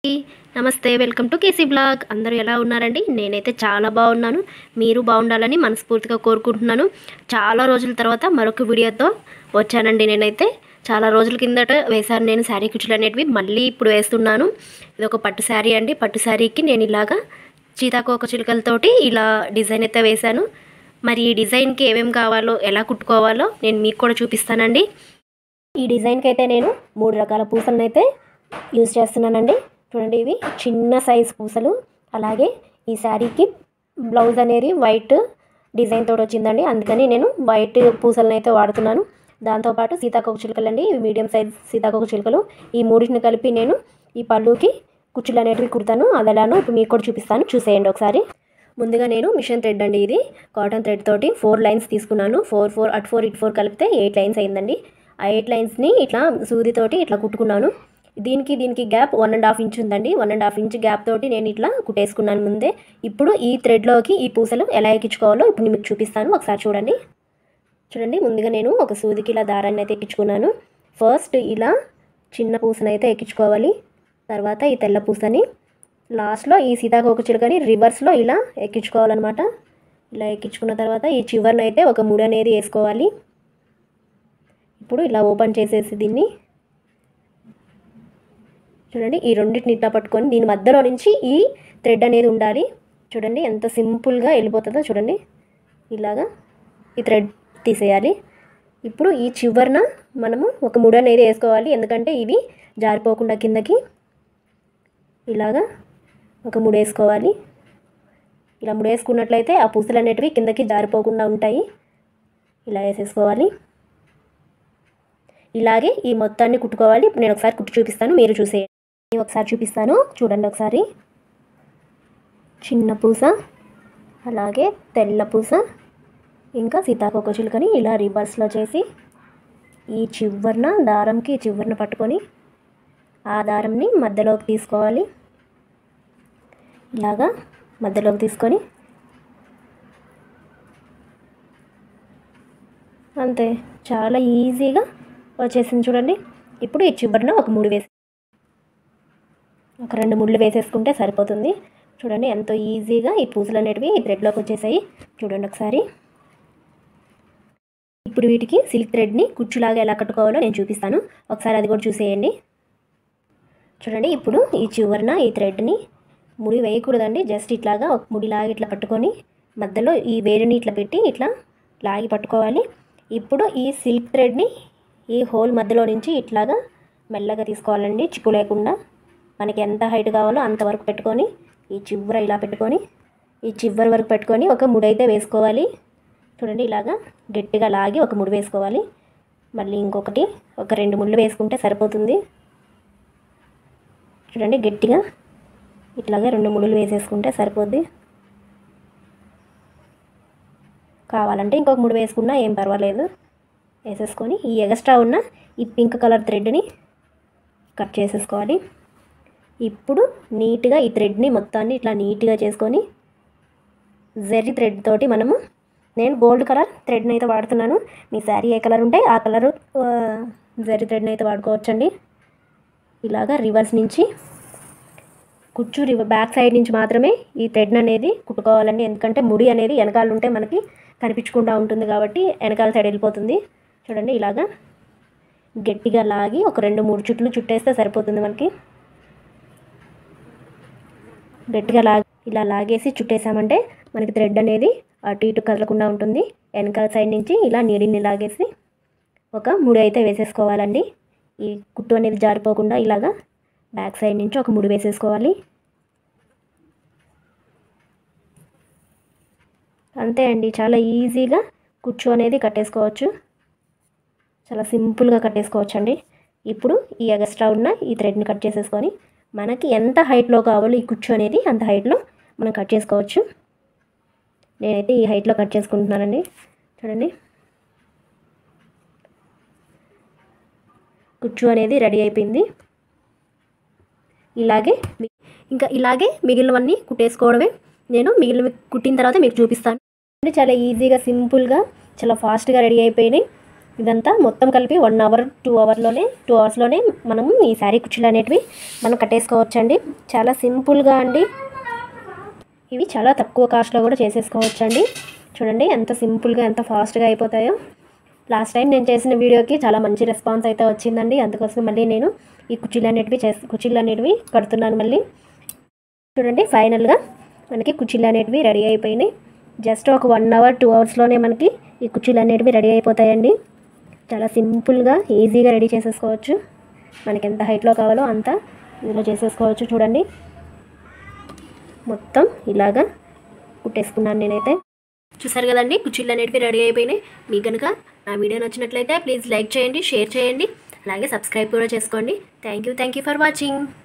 నమస్తే welcome to KC blog అందరూ ఎలా ఉన్నారండి నేనైతే చాలా బాగున్నాను మీరు బాగుండాలని మనస్ఫూర్తిగా కోరుకుంటున్నాను చాలా రోజుల తర్వాత మరొక వీడియోతో వచ్చానండి నేనైతే చాలా రోజుల కిందట వేశాను నేను శారీ కుచ్చులు అనేటివి మళ్ళీ ఇప్పుడు వేస్తున్నాను ఇది ఒక పట్టు శారీ అండి పట్టు శారీకి నేను ఇలాగా సీతాకోక చిలుకలతోటి ఇలా డిజైన్ అయితే వేశాను మరి ఈ డిజైన్కి ఏమేమి కావాలో ఎలా కుట్టుకోవాలో నేను మీకు కూడా చూపిస్తానండి ఈ డిజైన్కి అయితే నేను మూడు రకాల పూసలను అయితే యూజ్ చేస్తున్నానండి చూడండి ఇవి చిన్న సైజ్ పూసలు అలాగే ఈ శారీకి బ్లౌజ్ అనేది వైట్ డిజైన్ తోటి వచ్చిందండి అందుకని నేను వైట్ పూసలను అయితే వాడుతున్నాను దాంతోపాటు సీతాకోక చిలుకలు అండి ఇవి మీడియం సైజ్ సీతాకోక చిలుకలు ఈ మూడింటిని కలిపి నేను ఈ పళ్ళుకి కుచ్చులు అనేటివి కుడతాను అది ఎలానో ఇప్పుడు మీకు కూడా చూపిస్తాను చూసేయండి ఒకసారి ముందుగా నేను మిషన్ థ్రెడ్ అండి ఇది కాటన్ థ్రెడ్ తోటి ఫోర్ లైన్స్ తీసుకున్నాను four four at four it four కలిపితే ఎయిట్ లైన్స్ అయిందండి ఆ ఎయిట్ లైన్స్ని ఇట్లా సూదితోటి ఇట్లా కుట్టుకున్నాను దీనికి దీనికి gap one and half inch ఉందండి one and half inch gap తోటి నేను ఇట్లా కుట్టేసుకున్నాను ముందే ఇప్పుడు ఈ థ్రెడ్లోకి ఈ పూసలు ఎలా ఎక్కించుకోవాలో ఇప్పుడు నేను మీకు చూపిస్తాను ఒకసారి చూడండి చూడండి ముందుగా నేను ఒక సూదికి ఇలా దారాన్ని అయితే ఎక్కించుకున్నాను ఫస్ట్ ఇలా చిన్న పూసను అయితే ఎక్కించుకోవాలి తర్వాత ఈ తెల్ల పూసని లాస్ట్లో ఈ సీతాకోక చిలుకని రివర్స్లో ఇలా ఎక్కించుకోవాలన్నమాట ఇలా ఎక్కించుకున్న తర్వాత ఈ చివరిని అయితే ఒక ముడి అనేది వేసుకోవాలి ఇప్పుడు ఇలా ఓపెన్ చేసేసి దీన్ని చూడండి ఈ రెండింటిని ఇట్లా పట్టుకొని దీని మధ్యలో నుంచి ఈ థ్రెడ్ అనేది ఉండాలి చూడండి ఎంత సింపుల్గా వెళ్ళిపోతుందో చూడండి ఇలాగా ఈ థ్రెడ్ తీసేయాలి ఇప్పుడు ఈ చివరన మనము ఒక ముడి అనేది వేసుకోవాలి ఎందుకంటే ఇవి జారిపోకుండా కిందకి ఇలాగా ఒక ముడి వేసుకోవాలి ఇలా ముడి వేసుకున్నట్లయితే ఆ పూసలు అనేటివి కిందకి జారిపోకుండా ఉంటాయి ఇలా వేసేసుకోవాలి ఇలాగే ఈ మొత్తాన్ని కుట్టుకోవాలి ఇప్పుడు నేను ఒకసారి కుట్టి చూపిస్తాను మీరు చూసేయండి ఒకసారి చూపిస్తాను చూడండి ఒకసారి చిన్న పూస అలాగే తెల్ల పూస ఇంకా సీతాకోక చిలుకని ఇలా రివర్స్లో చేసి ఈ చివరన దారంకి చివరన పట్టుకొని ఆ దారంని మధ్యలోకి తీసుకోవాలి ఇలాగా మధ్యలోకి తీసుకొని అంతే చాలా ఈజీగా వచ్చేసింది చూడండి ఇప్పుడు ఈ చివరన ఒక మూడు వేసి ఒక రెండు ముళ్ళు వేసేసుకుంటే సరిపోతుంది చూడండి ఎంతో ఈజీగా ఈ పూసలు అనేటివి ఈ థ్రెడ్లోకి వచ్చేసాయి చూడండి ఒకసారి ఇప్పుడు వీటికి సిల్క్ థ్రెడ్ని కుచ్చులాగా ఎలా కట్టుకోవాలో నేను చూపిస్తాను ఒకసారి అది కూడా చూసేయండి చూడండి ఇప్పుడు ఈ చివరన ఈ థ్రెడ్ని ముడి వేయకూడదండి జస్ట్ ఇట్లాగా ఒక ముడిలాగా ఇట్లా పట్టుకొని మధ్యలో ఈ వేడిని ఇట్లా పెట్టి ఇట్లా లాగి పట్టుకోవాలి ఇప్పుడు ఈ సిల్క్ థ్రెడ్ని ఈ హోల్ మధ్యలో నుంచి ఇట్లాగా మెల్లగా తీసుకోవాలండి చిక్కు లేకుండా మనకి ఎంత హైట్ కావాలో అంతవరకు పెట్టుకొని ఈ చివర ఇలా పెట్టుకొని ఈ చివరి వరకు పెట్టుకొని ఒక ముడి అయితే వేసుకోవాలి చూడండి ఇలాగా గట్టిగా లాగి ఒక ముడి వేసుకోవాలి మళ్ళీ ఇంకొకటి ఒక రెండు ముళ్ళు వేసుకుంటే సరిపోతుంది చూడండి గట్టిగా ఇట్లాగే రెండు ముడులు వేసేసుకుంటే సరిపోద్ది కావాలంటే ఇంకొక ముడి వేసుకున్నా ఏం పర్వాలేదు వేసేసుకొని ఈ ఎక్స్ట్రా ఉన్న ఈ పింక్ కలర్ థ్రెడ్ని కట్ చేసేసుకోవాలి ఇప్పుడు నీట్గా ఈ థ్రెడ్ని మొత్తాన్ని ఇట్లా నీట్గా చేసుకొని జెర్రీ థ్రెడ్ తోటి మనము నేను గోల్డ్ కలర్ థ్రెడ్ని అయితే వాడుతున్నాను మీ శారీ ఏ కలర్ ఉంటే ఆ కలరు జెర్రీ థ్రెడ్ని అయితే వాడుకోవచ్చండి ఇలాగా రివర్స్ నుంచి కుచ్చు రివ బ్యాక్ సైడ్ నుంచి మాత్రమే ఈ థ్రెడ్ అనేది కుట్టుకోవాలండి ఎందుకంటే ముడి అనేది వెనకాల ఉంటే మనకి కనిపించకుండా ఉంటుంది కాబట్టి వెనకాల సైడ్ వెళ్ళిపోతుంది చూడండి ఇలాగా గట్టిగా లాగి ఒక రెండు మూడు చుట్లు చుట్టేస్తే సరిపోతుంది మనకి గట్టిగా లాగి ఇలా లాగేసి చుట్టేసామంటే మనకి థ్రెడ్ అనేది అటు ఇటు కదలకుండా ఉంటుంది వెనకాల సైడ్ నుంచి ఇలా నీడిని లాగేసి ఒక ముడి అయితే వేసేసుకోవాలండి ఈ కుట్టు అనేది జారిపోకుండా ఇలాగా బ్యాక్ సైడ్ నుంచి ఒక ముడి వేసేసుకోవాలి అంతే అండి చాలా ఈజీగా కుచ్చు అనేది కట్టేసుకోవచ్చు చాలా సింపుల్గా కట్టేసుకోవచ్చు అండి ఇప్పుడు ఈ ఎగస్ట్రా ఉన్న ఈ థ్రెడ్ని కట్ చేసేసుకొని మనకి ఎంత హైట్లో కావాలో ఈ కుచ్చు అనేది అంత హైట్లో మనం కట్ చేసుకోవచ్చు నేనైతే ఈ హైట్లో కట్ చేసుకుంటున్నానండి చూడండి కుచ్చు అనేది రెడీ అయిపోయింది ఇలాగే మి- ఇంకా ఇలాగే మిగిలినవన్నీ కుట్టేసుకోవడమే నేను మిగిలిన కుట్టిన తర్వాత మీకు చూపిస్తాను అంటే చాలా ఈజీగా సింపుల్గా చాలా ఫాస్ట్గా రెడీ అయిపోయినాయి ఇదంతా మొత్తం కలిపి వన్ అవర్ టూ అవర్లోనే టూ అవర్స్లోనే మనం ఈ శారీ కుర్చీలు అనేటివి మనం కట్టేసుకోవచ్చండి చాలా సింపుల్గా అండి ఇవి చాలా తక్కువ కాస్ట్లో కూడా చేసేసుకోవచ్చండి చూడండి ఎంత సింపుల్గా ఎంత ఫాస్ట్గా అయిపోతాయో లాస్ట్ టైం నేను చేసిన వీడియోకి చాలా మంచి రెస్పాన్స్ అయితే వచ్చిందండి అందుకోసం మళ్ళీ నేను ఈ కుర్చీలు అనేటివి చేసి కుర్చీలు అనేటివి కడుతున్నాను మళ్ళీ చూడండి ఫైనల్గా మనకి కుర్చీలు అనేటివి రెడీ అయిపోయినాయి జస్ట్ ఒక వన్ అవర్ టూ అవర్స్లోనే మనకి ఈ కుర్చీలు అనేటివి రెడీ అయిపోతాయండి చాలా సింపుల్గా ఈజీగా రెడీ చేసేసుకోవచ్చు మనకి ఎంత హైట్లో కావాలో అంత ఇందులో చేసేసుకోవచ్చు చూడండి మొత్తం ఇలాగా కుట్టేసుకున్నాను నేనైతే చూసారు కదండి కుర్చీలు అనేటివి రెడీ అయిపోయినాయి మీకు కనుక నా వీడియో నచ్చినట్లయితే ప్లీజ్ లైక్ చేయండి షేర్ చేయండి అలాగే సబ్స్క్రైబ్ కూడా చేసుకోండి thank you thank you for watching